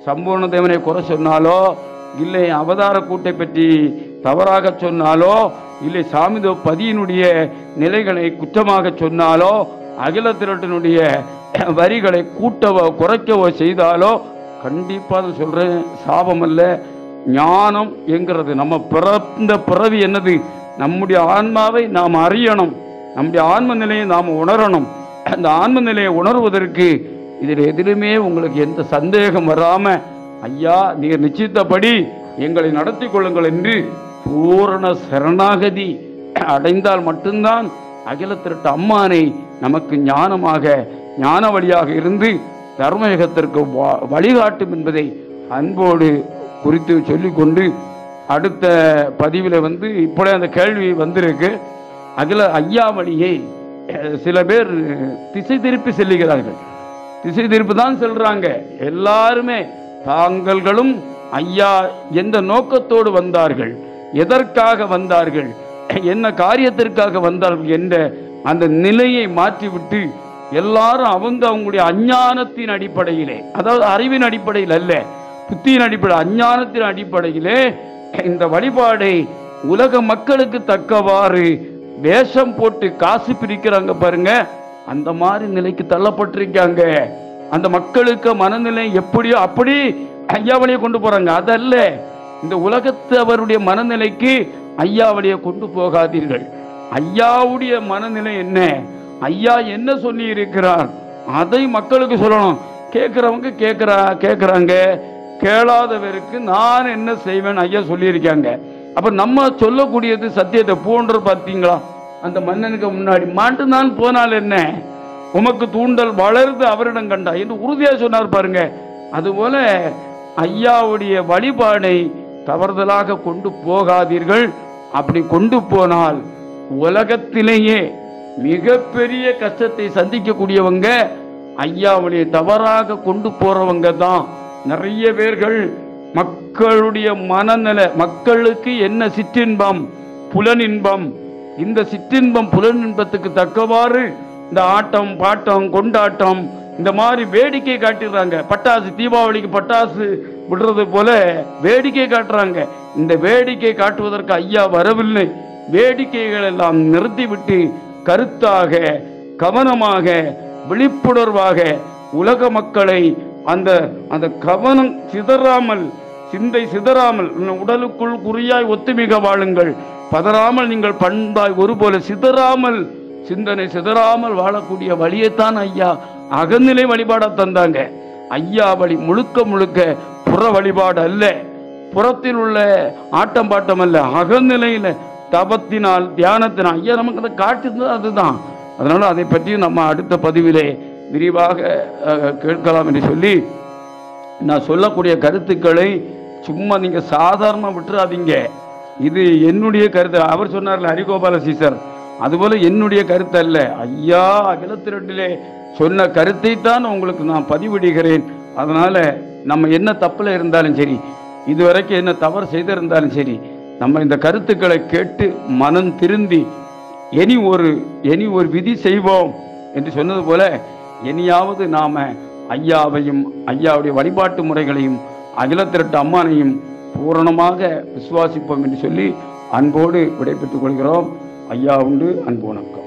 சம்பூர்ண தேவனை குறை சொன்னாலோ இல்லை அவதார கூட்டை பற்றி தவறாக சொன்னாலோ இல்லை சாமிதோ பதியினுடைய நிலைகளை குற்றமாக சொன்னாலோ அகில திரட்டினுடைய வரிகளை கூட்டவோ குறைக்கவோ செய்தாலோ கண்டிப்பாக சொல்றேன் சாபம் அல்ல ஞானம் என்கிறது நம்ம பிறந்த பிறவி என்னது நம்முடைய ஆன்மாவை நாம் அறியணும் நம்முடைய ஆன்ம நிலையை நாம் உணரணும் அந்த ஆன்ம நிலையை உணர்வதற்கு இதில் எதிலுமே உங்களுக்கு எந்த சந்தேகம் வராம ஐயா நீர் நிச்சயித்தபடி எங்களை நடத்தி கொள்ளுங்கள் என்று பூரண சரணாகதி அடைந்தால் மட்டும்தான் அகில திரட்டு அம்மானை நமக்கு ஞானமாக ஞான வழியாக இருந்து தர்மயுகத்திற்கு வ- வழிகாட்டும் என்பதை அன்போடு குறித்து சொல்லிக்கொண்டு அடுத்த பதிவில் வந்து இப்பொழுது அந்த கேள்வி வந்திருக்கு அகில ஐயா வழியை அஹ், சில பேர் திசை திருப்பி செல்லுகிறார்கள் திசை திருப்பி தான் செல்றாங்க எல்லாருமே தாங்கள்களும் ஐயா எந்த நோக்கத்தோடு வந்தார்கள் எதற்காக வந்தார்கள் என்ன காரியத்திற்காக வந்தார்கள் என்ற அந்த நிலையை மாற்றிவிட்டு எல்லாரும் அவங்க அவங்களுடைய அஞ்ஞானத்தின் அடிப்படையிலே அதாவது அறிவின் அடிப்படையில் அல்ல புத்தியின் அடிப்படை அஞ்ஞானத்தின் அடிப்படையிலே இந்த வழிபாடை உலக மக்களுக்கு தக்கவாறு வேஷம் போட்டு காசு பிரிக்கிறாங்க பாருங்க அந்த மாதிரி நிலைக்கு தள்ளப்பட்டிருக்காங்க அந்த மக்களுக்கு மனநிலை எப்படியோ அப்படி ஐயாவளியை கொண்டு போறாங்க அதல்ல இந்த உலகத்து அவருடைய மனநிலைக்கு ஐயாவளியை கொண்டு போகாதீர்கள் ஐயாவுடைய மனநிலை என்ன ஐயா என்ன சொல்லி இருக்கிறார் அதை மக்களுக்கு சொல்லணும் கேட்கிறவங்க கேட்கிறா கேட்குறாங்க கேளாதவருக்கு நான் என்ன செய்வேன் ஐயா சொல்லியிருக்காங்க அப்ப நம்ம சொல்லக்கூடியது சத்தியத்தை போன்று பார்த்தீங்களா அந்த மன்னனுக்கு முன்னாடி மாட்டு நான் போனால் என்ன உமக்கு தூண்டல் வளர்ந்து அவரிடம் கண்டா என்று உறுதியா சொன்னார் பாருங்க அதுபோல ஐயாவுடைய வழிபாடை தவறுதலாக கொண்டு போகாதீர்கள் அப்படி கொண்டு போனால் உலகத்திலேயே மிகப்பெரிய கஷ்டத்தை சந்திக்கக்கூடியவங்க ஐயாவுடைய தவறாக கொண்டு போறவங்க தான் நிறைய பேர்கள் மக்களுடைய மனநிலை மக்களுக்கு என்ன சிற்றின்பம் புலனின்பம் இந்த சிற்றின்பம் புலனின்பத்துக்கு தக்கவாறு இந்த ஆட்டம் பாட்டம் கொண்டாட்டம் இந்த மாதிரி வேடிக்கை காட்டிடுறாங்க பட்டாசு தீபாவளிக்கு பட்டாசு விடுறது போல வேடிக்கை காட்டுறாங்க இந்த வேடிக்கை காட்டுவதற்கு ஐயா வரவில்லை வேடிக்கைகள் எல்லாம் நிறுத்திவிட்டு கருத்தாக கவனமாக விழிப்புணர்வாக உலக மக்களை அந்த அந்த கவனம் சிதறாமல் சிந்தை சிதறாமல் உடலுக்குள் குறியாய் ஒத்துமிக வாழுங்கள் பதறாமல் நீங்கள் பண்பாய் ஒருபோல சிதறாமல் சிந்தனை சிதறாமல் வாழக்கூடிய வழியைத்தான் ஐயா அகநிலை வழிபாடா தந்தாங்க ஐயா வழி முழுக்க முழுக்க புற வழிபாடு அல்ல புறத்தில் உள்ள ஆட்டம் பாட்டம் அல்ல அகநிலையில தபத்தினால் தியானத்தினால் ஐயா நமக்கு அதை காட்டுது அதுதான் அதனால அதை பற்றி நம்ம அடுத்த பதிவிலே விரிவாக அஹ், கேட்கலாம் என்று சொல்லி நான் சொல்லக்கூடிய கருத்துக்களை சும்மா நீங்க சாதாரணமா விட்டுறாதீங்க இது என்னுடைய கருத்து அவர் சொன்னார்ல ஹரிகோபால சீசர் அதுபோல என்னுடைய கருத்து அல்ல ஐயா அகிலத்திரட்டிலே சொன்ன கருத்தை தான் உங்களுக்கு நான் பதிவிடுகிறேன் அதனால நம்ம என்ன தப்புல இருந்தாலும் சரி இதுவரைக்கும் என்ன தவறு செய்திருந்தாலும் சரி நம்ம இந்த கருத்துக்களை கேட்டு மனம் திருந்தி இனி ஒரு இனி ஒரு விதி செய்வோம் என்று சொன்னது போல இனியாவது நாம ஐயாவையும் ஐயாவுடைய வழிபாட்டு முறைகளையும் அகிலத்திரட்டு அம்மானையும் பூரணமாக விசுவாசிப்போம் என்று சொல்லி அன்போடு விடைபெற்றுக் கொள்கிறோம் ஐயா உண்டு அன்பு வணக்கம்